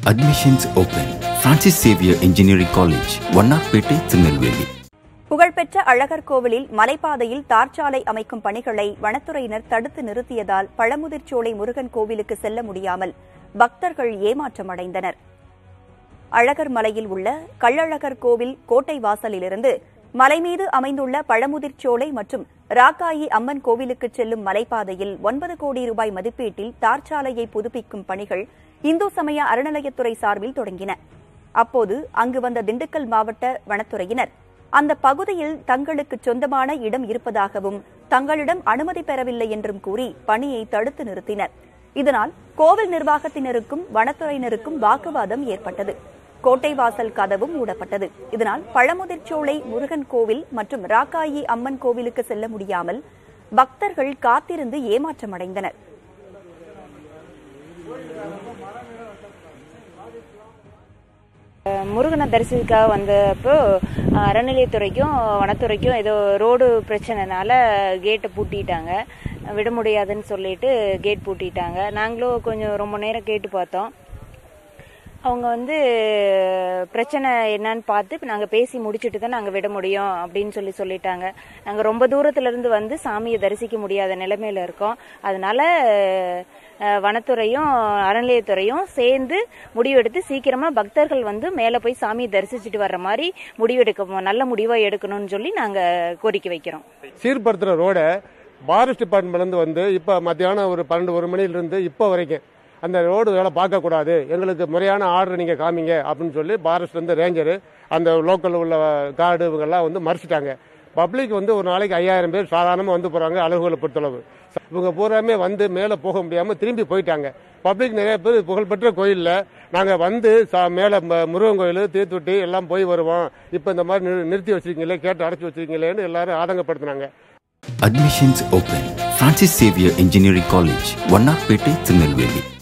Admissions open. Francis Xavier Engineering College, Vannarpettai Tirunelveli புகழ்பெற்ற அழகர் கோவிலில் மலைப்பாதையில் தார்ச்சாலை அமைக்கும் பணிகளை வனத்துறையினர் தடுத்து நிறுத்தியதால் பழமுதிர்ச்சோலை முருகன் கோவிலுக்கு செல்ல முடியாமல் பக்தர்கள் ஏமாற்றமடைந்தனர் அழகர் மலையில் உள்ள கள்ளழகர் கோவில் கோட்டை வாசலிலிருந்து மலை மீது அமைந்துள்ள பழமுதிர்ச்சோலை மற்றும் ராக்காயி அம்மன் கோவிலுக்கு செல்லும் மலைப்பாதையில் ஒன்பது கோடி ரூபாய் மதிப்பீட்டில் தார்ச்சாலையை புதுப்பிக்கும் பணிகள் இந்து சமய அறநிலையத்துறை சார்பில் தொடங்கின அப்போது அங்கு வந்த திண்டுக்கல் மாவட்ட வனத்துறையினர் அந்த பகுதியில் தங்களுக்கு சொந்தமான இடம் இருப்பதாகவும் தங்களிடம் அனுமதி பெறவில்லை என்றும் கூறி பணியை தடுத்து நிறுத்தினர் இதனால் கோவில் நிர்வாகத்தினருக்கும் வனத்துறையினருக்கும் வாக்குவாதம் ஏற்பட்டது கோட்டை வாசல் கதவும் மூடப்பட்டது இதனால் பழமுதிர்ச்சோலை முருகன் கோவில் மற்றும் ராக்காயி அம்மன் கோவிலுக்கு செல்ல முடியாமல் பக்தர்கள் காத்திருந்து ஏமாற்றமடைந்தனர் முருகனை தரிசிக்காக வந்தப்போ அறநிலையத்துறைக்கும் வனத்துறைக்கும் ஏதோ ரோடு பிரச்சனைனால கேட்டை பூட்டிட்டாங்க விட முடியாதுன்னு சொல்லிட்டு கேட் பூட்டிட்டாங்க நாங்களும் கொஞ்சம் ரொம்ப நேரம் கேட்டு பார்த்தோம் அவங்க வந்து பிரச்சனை என்னன்னு பார்த்து நாங்கள் பேசி முடிச்சுட்டு தான் நாங்கள் விட முடியும் அப்படின்னு சொல்லி சொல்லிட்டாங்க நாங்கள் ரொம்ப தூரத்துலேருந்து வந்து சாமியை தரிசிக்க முடியாத நிலைமையில இருக்கோம் அதனால அஹ், வனத்துறையும் அறநிலையத்துறையும் சேர்ந்து முடிவெடுத்து சீக்கிரமாக பக்தர்கள் வந்து மேலே போய் சாமியை தரிசிச்சுட்டு வர்ற மாதிரி முடிவெடுக்க நல்ல முடிவாக எடுக்கணும்னு சொல்லி நாங்கள் கோரிக்கை வைக்கிறோம் சீர்படுத்துகிற ரோடை ஃபாரஸ்ட் டிபார்ட்மெண்ட்லேருந்து வந்து இப்போ மத்தியானம் ஒரு பன்னெண்டு ஒரு மணிலேருந்து இப்போ வரைக்கும் அந்த ரோடு வேலை பார்க்கக்கூடாது எங்களுக்கு முறையான ஆர்டர் நீங்கள் காமிங்க அப்படின்னு சொல்லி ஃபாரஸ்ட்லேருந்து ரேஞ்சரு அந்த லோக்கலில் உள்ள கார்டு இவங்கெல்லாம் வந்து மறைச்சிட்டாங்க பப்ளிக் வந்து ஒரு நாளைக்கு ஐயாயிரம் பேர் சாதாரணமாக வந்து போகிறாங்க அலுவலை பொறுத்தளவு இவங்க பூராமே வந்து மேலே போக முடியாமல் திரும்பி போயிட்டாங்க பப்ளிக் நிறைய பேர் புகழ்பெற்ற கோயிலில் நாங்கள் வந்து சா மேலே முருகன் கோயில் தீர்த்துட்டி எல்லாம் போய் வருவோம் இப்போ இந்த மாதிரி நிறு- நிறுத்தி வச்சிருக்கீங்களே கேட்டு அடைச்சி வச்சிருக்கீங்களேன்னு எல்லாரும் ஆதங்கப்படுத்தினாங்க Admissions open. Francis Xavier Engineering College, Vannarpettai Tirunelveli